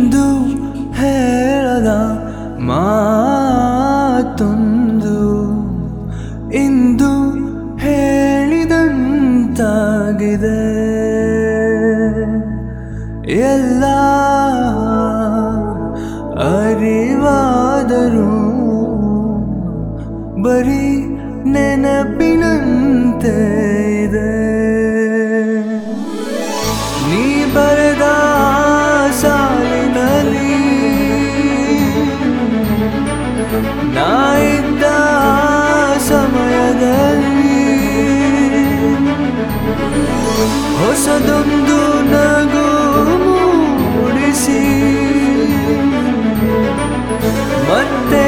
ಎಂದು ಹೇಳದ ಮಾತೊಂದು ಇಂದು ಹೇಳಿದಂತಾಗಿದೆ ಎಲ್ಲ ಅರಿವಾದರೂ ಬರೀ ನೆನಪಿನಂತೆ ಇದೆ ನೀ ಬರೆದ ಸಾಲಿನಲ್ಲಿ ನಾ ಇದ್ದ ಸಮಯದಲ್ಲಿ ಹೊಸದೊಂದು ನಗು ಮೂಡಿಸಿ ಮತ್ತೆ